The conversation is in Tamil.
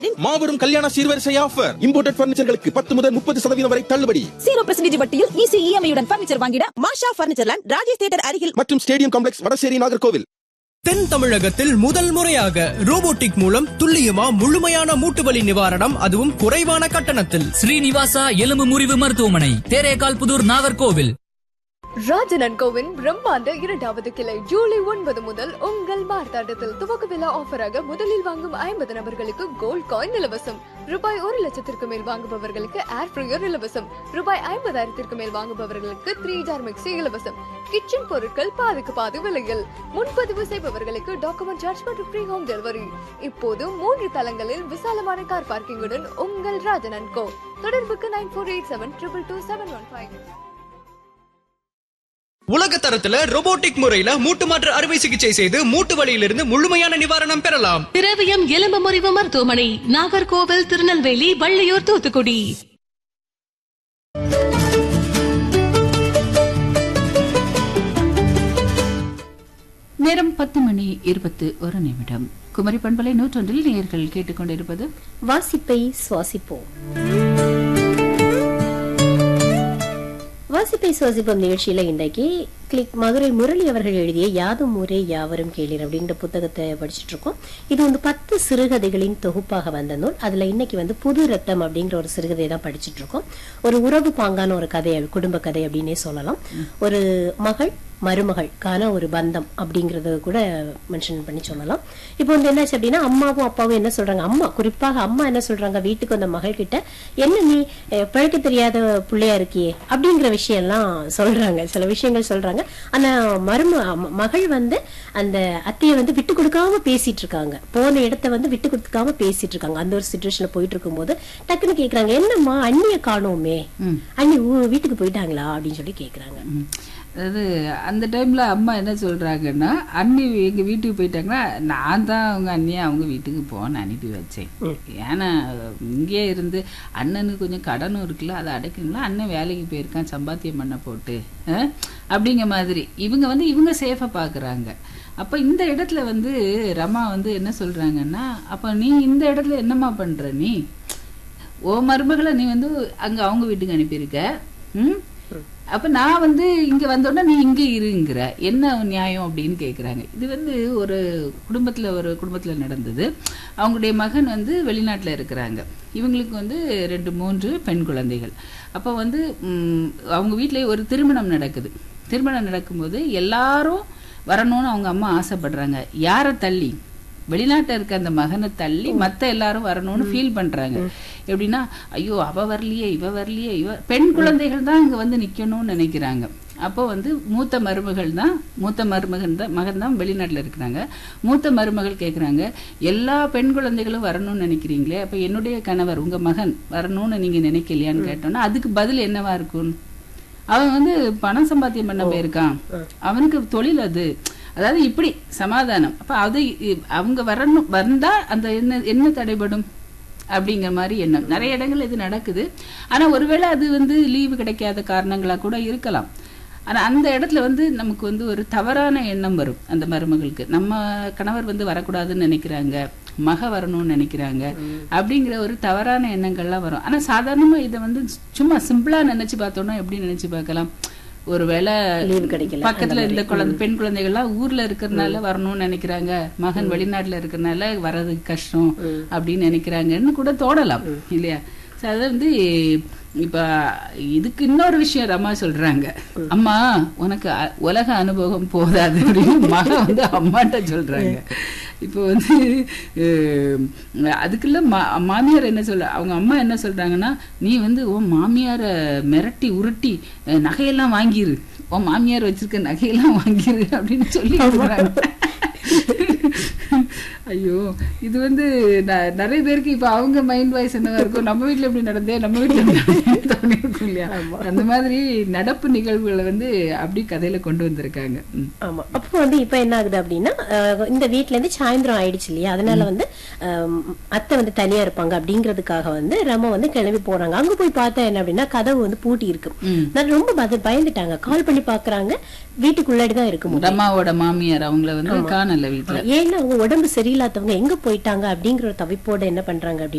மாபெரும் கல்யாண சீர்வரிசை ஆஃபர் இம்போர்ட்டட் பர்னிச்சர்களுக்கு பத்து முதல் முப்பது சதவீதம் வரை தள்ளுபடி ஜீரோ பெர்சன்டேஜ் வட்டியில் ஈஸி இஎம்ஐயுடன் பர்னிச்சர் வாங்கிட Masha furniture land Rajesh theatre அருகில் மற்றும் ஸ்டேடியம் காம்ப்ளெக்ஸ் வடசேரி நாகர்கோவில் தென் தமிழகத்தில் முதல் முறையாக ரோபோட்டிக் மூலம் துல்லியமா முழுமையான மூட்டு வலி நிவாரணம் அதுவும் குறைவான கட்டணத்தில் ஸ்ரீனிவாசா எலும்பு முறிவு மருத்துவமனை தேரேகால் புதூர் நாகர்கோவில் ராஜன் அண்ட் கோவின் பிரம்மாண்ட இரண்டாவது கிளை ஜூலை ஒன்பது முதல் உங்கள் மார்த்தாண்டத்தில் துவக்க விழா ஆஃபராக முதலில் வாங்கும் ஐம்பது நபர்களுக்கு கோல்ட் காயின் இலவசம் ரூபாய் ஒரு லட்சத்திற்கு மேல் வாங்குபவர்களுக்கு ஏர் ஃப்ரையர் இலவசம் ரூபாய் ஐம்பதாயிரத்திற்கு மேல் வாங்குபவர்களுக்கு த்ரீ ஜார் மிக்சி இலவசம் கிச்சன் பொருட்கள் பாதிக்கு பாதி விலையில் முன்பதிவு செய்பவர்களுக்கு டாக்குமெண்ட் சார்ஜ் மற்றும் ஃப்ரீ ஹோம் டெலிவரி இப்போது மூன்று தளங்களில் விசாலமான கார் பார்க்கிங்குடன் உங்கள் ராஜன் அண்ட் கோ தொடர்புக்கு nine four eight seven triple two seven one five உலக தரத்துல ரோபோட்டிக் முறையில மூட்டு மாற்று அறுவை சிகிச்சை செய்து மூட்டு வலியிலிருந்து முழுமையான நிவாரணம் பெறலாம் திரவியம் எலும்பு முறிவு மருத்துவமனை நாகர்கோவில் திருநெல்வேலி வள்ளியூர் தூத்துக்குடி நேரம் பத்து மணி இருபத்து ஒரு நிமிடம் குமரி பண்பலை நூற்றொன்றில் நேயர்கள் கேட்டுக்கொண்டிருப்பது வாசிப்பை சுவாசிப்போம் வாசிப்பை சுவாசிப்போம் நிகழ்ச்சியில இன்றைக்கு கிளிக் மதுரை முரளி அவர்கள் எழுதிய யாதும் ஊரே யாவரும் கேளீர் அப்படிங்கிற புத்தகத்தை படிச்சுட்டு இருக்கோம் இது வந்து பத்து சிறுகதைகளின் தொகுப்பாக வந்த நூல் அதுல இன்னைக்கு வந்து புது ரத்தம் அப்படிங்கிற ஒரு சிறுகதை தான் படிச்சுட்டு இருக்கோம் ஒரு உறவு பாங்கான ஒரு கதை குடும்ப கதை அப்படின்னே சொல்லலாம் ஒரு மகள் மருமகளுக்கான ஒரு பந்தம் அப்படிங்கறத கூட மென்ஷன் பண்ணி சொல்லலாம் இப்போ வந்து என்னாச்சு அப்படின்னா அம்மாவும் அப்பாவும் என்ன சொல்றாங்க அம்மா குறிப்பாக அம்மா என்ன சொல்றாங்க வீட்டுக்கு வந்த மகள் கிட்ட என்ன நீ அஹ், பிழைக்க தெரியாத பிள்ளையா இருக்கியே அப்படிங்கிற விஷயம் எல்லாம் சொல்றாங்க சில விஷயங்கள் சொல்றாங்க ஆனா மரும ம- மகள் வந்து அந்த அத்தையை வந்து விட்டு கொடுக்காம பேசிட்டு இருக்காங்க போன இடத்த வந்து விட்டு கொடுக்காம பேசிட்டு இருக்காங்க அந்த ஒரு சுச்சுவேஷன்ல போயிட்டு இருக்கும்போது டக்குன்னு கேக்குறாங்க என்னம்மா அண்ணிய காணோமே அண்ணி ஊ- வீட்டுக்கு போயிட்டாங்களா அப்படின்னு சொல்லி கேக்குறாங்க ம். அதாவது அந்த டைம்ல அம்மா என்ன சொல்றாங்கன்னா அண்ணி எங்க வீட்டுக்கு போயிட்டாங்கன்னா நான் தான் அவங்க அண்ணியை அவங்க வீட்டுக்கு போன்னு அனுப்பி வச்சேன் ஏன்னா இங்கே இருந்து அண்ணனுக்கு கொஞ்சம் கடனும் இருக்குல்ல அதை அடைக்கணும்ல அண்ணன் வேலைக்கு போயிருக்கான் சம்பாத்தியம் பண்ண போட்டு அஹ், அப்படிங்கிற மாதிரி இவங்க வந்து இவங்க சேஃபா பாக்குறாங்க அப்ப இந்த இடத்துல வந்து ரமா வந்து என்ன சொல்றாங்கன்னா அப்ப நீ இந்த இடத்துல என்னம்மா பண்ற நீ ஓ மருமகளை நீ வந்து அங்க அவங்க வீட்டுக்கு அனுப்பியிருக்க ம் அப்ப நான் வந்து இங்க வந்தோடனே நீ இங்க இருங்கிற என்ன நியாயம் அப்படின்னு கேக்குறாங்க இது வந்து ஒரு குடும்பத்துல ஒரு குடும்பத்துல நடந்தது அவங்களுடைய மகன் வந்து வெளிநாட்டுல இருக்கிறாங்க இவங்களுக்கு வந்து ரெண்டு மூன்று பெண் குழந்தைகள் அப்ப வந்து ம், அவங்க வீட்லயே ஒரு திருமணம் நடக்குது திருமணம் நடக்கும்போது எல்லாரும் வரணும்னு அவங்க அம்மா ஆசைப்படுறாங்க யாரை தள்ளி வெளிநாட்டுல இருக்க அந்த மகனை தள்ளி மத்த எல்லாரும் வரணும்னு ஃபீல் பண்றாங்க எப்படின்னா ஐயோ அவ வரலையே இவ வரலையே இவ பெண் குழந்தைகள் தான் இங்க வந்து நிக்கணும்னு நினைக்கிறாங்க அப்போ வந்து மூத்த மருமகள் தான் மூத்த மருமகன் தான் மகன் தான் வெளிநாட்டுல இருக்கிறாங்க மூத்த மருமகள் கேக்குறாங்க எல்லா பெண் குழந்தைகளும் வரணும்னு நினைக்கிறீங்களே அப்ப என்னுடைய கணவர் உங்க மகன் வரணும்னு நீங்க நினைக்கலையான்னு கேட்டோம்னா அதுக்கு பதில் என்னவா இருக்கும் அவன் வந்து பணம் சம்பாத்தியம் பண்ண போயிருக்கான் அவனுக்கு தொழில் அது அதாவது இப்படி சமாதானம் அப்ப அது இ- அவங்க வரணும் வந்தா அந்த என்ன என்ன தடைபடும் அப்படிங்கிற மாதிரி எண்ணம் நிறைய இடங்கள்ல இது நடக்குது ஆனா ஒருவேளை அது வந்து லீவு கிடைக்காத காரணங்களா கூட இருக்கலாம் ஆனா அந்த இடத்துல வந்து நமக்கு வந்து ஒரு தவறான எண்ணம் வரும் அந்த மருமகளுக்கு நம்ம கணவர் வந்து வரக்கூடாதுன்னு நினைக்கிறாங்க மக வரணும்னு நினைக்கிறாங்க அப்படிங்கிற ஒரு தவறான எண்ணங்கள்லாம் வரும் ஆனா சாதாரணமா இதை வந்து சும்மா சிம்பிளா நினைச்சு பார்த்தோம்னா எப்படி நினைச்சு பார்க்கலாம் ஒருவேளை Leave கிடைக்கல, பக்கத்துல அந்த இந்த மாதிரி. குழந்தை பெண் குழந்தைகள்லாம் ஊர்ல இருக்கிறதுனால வரணும்னு நினைக்கிறாங்க மகன் வெளிநாட்டுல இருக்கிறதுனால வர்றது கஷ்டம் அப்படின்னு நினைக்கிறாங்கன்னு கூட தோணலாம் இல்லையா So அது வந்து இப்ப இதுக்கு இன்னொரு விஷயம் ரமா சொல்றாங்க அம்மா உனக்கு அ- உலக அனுபவம் போதாது அப்படின்னு மகன் வந்து அம்மாட்ட சொல்றாங்க இப்போ வந்து அஹ், அதுக்குள்ள மா- மாமியார் என்ன சொல்ற அவங்க அம்மா என்ன சொல்றாங்கன்னா நீ வந்து உன் மாமியார மிரட்டி உருட்டி அஹ், நகையெல்லாம் வாங்கிரு உன் மாமியார் வச்சிருக்க நகையெல்லாம் வாங்கிரு அப்படின்னு சொல்லி ஐயோ இது வந்து ந- நிறைய பேருக்கு இப்ப அவங்க மைண்ட் வாய்ஸ் என்னவா இருக்கும் நம்ம வீட்ல எப்படி நடந்தே நம்ம வீட்ல எப்படி நடந்தே தோணி இருக்கும் இல்லையா அந்த மாதிரி நடப்பு நிகழ்வுகளை வந்து அப்படி கதையில கொண்டு வந்திருக்காங்க ம். ஆமா அப்போ வந்து இப்ப என்ன ஆகுது அப்படின்னா அஹ், இந்த வீட்ல இருந்து சாயந்தரம் ஆயிடுச்சு இல்லையா அதனால வந்து அஹ், அத்தை வந்து தனியா இருப்பாங்க அப்படிங்கிறதுக்காக வந்து ரம வந்து கிளம்பி போறாங்க அங்க போய் பார்த்தா என்ன அப்படின்னா கதவு வந்து பூட்டி இருக்கு நான் ரொம்ப பத- பயந்துட்டாங்க கால் பண்ணி பாக்குறாங்க வீட்டுக்குள்ளாடி தான் இருக்க முடியும் அம்மாவோட மாமியார் அவங்கள வந்து காணல வீட்டுல ஏன்னா அவங்க உடம்பு சரியில்லாதவங்க எங்க போயிட்டாங்க அப்படிங்கிற ஒரு தவிப்போட என்ன பண்றாங்க